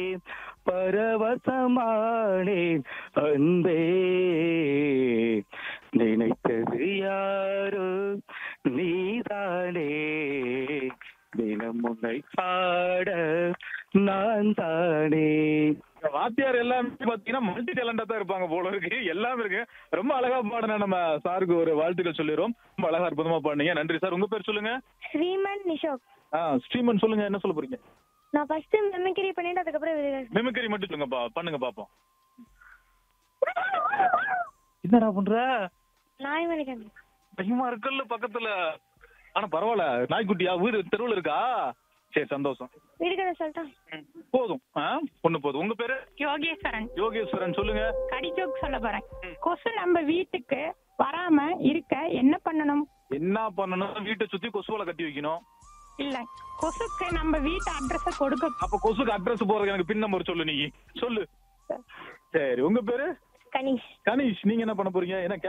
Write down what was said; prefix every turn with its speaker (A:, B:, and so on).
A: பரவசமானேன் அன்பே நினைத்தது யாரோ நீதானே தினம் உன்னை பாட நான் தானே
B: இந்த வாத்தியார் எல்லாமே பாத்தீங்கன்னா மல்டி டேலண்டா தான் இருப்பாங்க போல இருக்கு எல்லாமே இருக்கு ரொம்ப அழகா பாடின நம்ம சாருக்கு ஒரு வாழ்த்துக்கள் சொல்லிடுறோம் ரொம்ப அழகா அற்புதமா பாடுனீங்க நன்றி சார் உங்க பேர் சொல்லுங்க
C: ஸ்ரீமன் நிஷோக்
B: ஆ ஸ்ரீமன் சொல்லுங்க என்ன சொல்ல போறீங்க
C: நான் ஃபர்ஸ்ட் மெமிக்ரி பண்ணிட்டு அதுக்கப்புறம் இது-
B: மிமிக்ரி மட்டும் சொல்லுங்க பா- பண்ணுங்க பாப்போம் என்னடா பண்ற
C: நாய் மணிக்கன்
B: பயமா இருக்குல்ல பக்கத்துல ஆனா பரவாயில்ல நாய்க்குட்டியா வீடு தெருவுல இருக்கா சரி சந்தோஷம்
C: வீடு கதை சொல்லிட்டான்
B: ம், போதும் ஆ பொண்ணு போதும் உங்க பேரு
D: யோகேஸ்வரன்
B: யோகேஸ்வரன் சொல்லுங்க
D: கடிஜோக் சொல்ல போறேன் கொசு நம்ம வீட்டுக்கு வராம இருக்க என்ன பண்ணணும்
B: என்ன பண்ணணும் வீட்டை சுத்தி கொசுவலை கட்டி வைக்கணும்
D: இல்ல கொசுக்கு நம்ம வீட்டு அட்ரஸ கொடுக்க
B: அப்ப கொசுக்கு அட்ரஸ் போறதுக்கு எனக்கு பின் நம்பர் சொல்லு நீ சொல்லு சரி உங்க பேரு
C: கணீஷ்
B: கணேஷ் நீங்க என்ன பண்ண போறீங்க என்ன